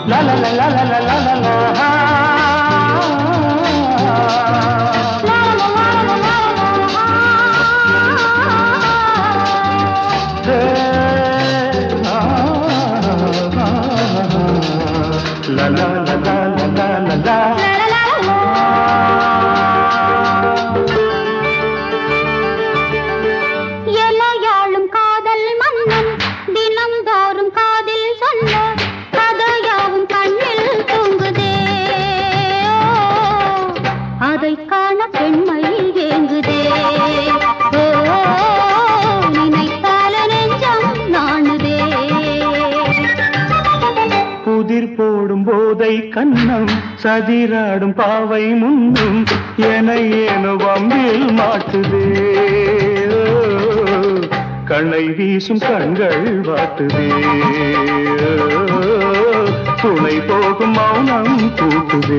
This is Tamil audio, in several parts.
லா லா லா லா லா லா லா லா லா. ஹே, ஆ, ஆ, லா லா லா லா லா லா லா லா. எலையாளும் காதல் மன்னன் தினம்தோறும் காதில் சொன்ன கதையாவும் கண்ணில் தூங்குதே அதை காண பெண்மை ஏங்குதே ஓ, நினைத்தால நெஞ்சம் நாணுதே புதிர் போடும் போதை கண்ணம் சதிராடும் பாவை முன்னும் என ஏனோ வம்பில் மாட்டுதே கண்ணை வீசும் கண்கள் வாட்டுதே துணை போகும் மௌனம் கூட்டுதே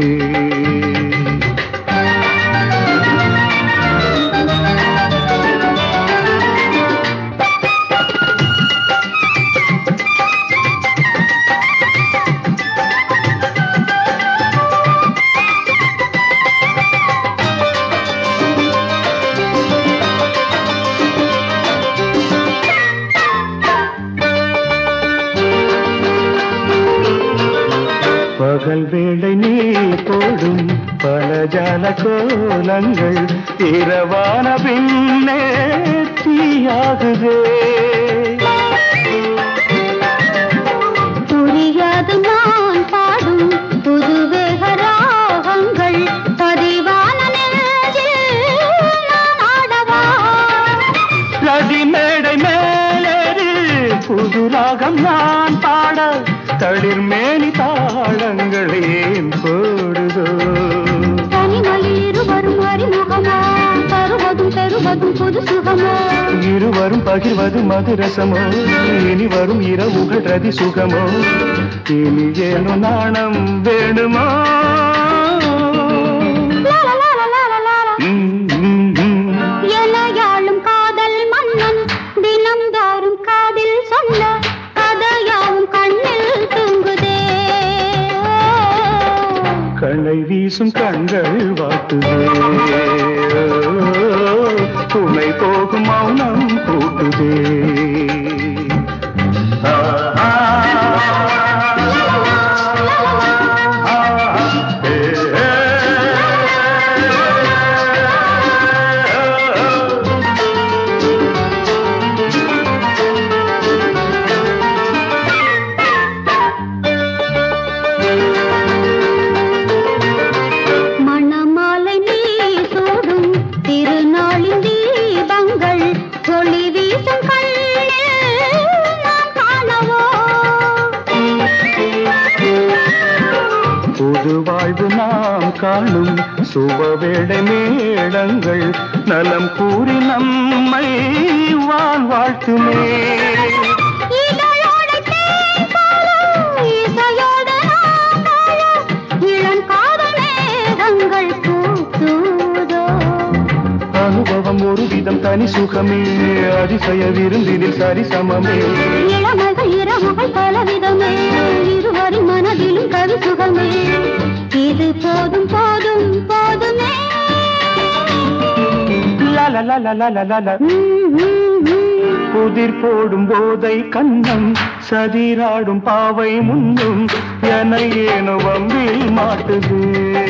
பகல் வேளை நீ போடும் பல ஜால கோலங்கள் இரவான பின்னே தீயாகுதே புரியாது நான் பாடும் புது வேக ராகங்கள் பதிவான நெஞ்சில் நான் ஆடவா ரதி மேடை மேலேறி புது ராகம் நான் பாட தளிர் மேனி தாளங்கள் ஏன் போடுதோ தனிமையில் இருவரும் அறிமுகமா தருவதும் பெறுவதும் புது சுகமா இருவரும் பகிர்வது மதுரசமோ இனி வரும் இரவுகள் ரதி சுகமோ இனி ஏனோ நாணம் வேணுமோ லாலா லாலா லாலா லாலா. ம், ம், ம். எலையாளும் காதல் மன்னன் தினம்தோறும் காதில் சொன்ன கதையாவும் கண்ணில் தூங்குதே கண்ணை வீசும் கண்கள் வாட்டுதே துணை போகும் மௌனம் கூட்டுதே ஆ, ஆ, ஆ, ஏ, ஏ. மணமாலை நீ சூடும் திருநாளின் தீபங்கள் ஒளி வீசும் கண்ணில் நாம் காணவோ புது வாழ்வு நாம் காணும் சுபவேடை மேளங்கள் நலம் கூறி நம்மை வாழ் வாழ்த்துமே இதழோடு தேன் போல இசையோடு நாம் வாழ இளங்காதல் மேகங்கள் பூத்தூதோ அனுபவம் ஒரு விதம் தனி சுகமே அதிசய விருந்தினில் சரிசமமே இளமைகள் இரவுகள் பலவிதமே இருவரின் மனதிலும் கவி சுகமே இது போதும் போதும் போதுமே லல லல லல லல ம், ம், ம். புதிர் போடும் போதை கண்ணம் சதிராடும் பாவை முன்னும் என ஏனோ வம்பில் மாட்டுது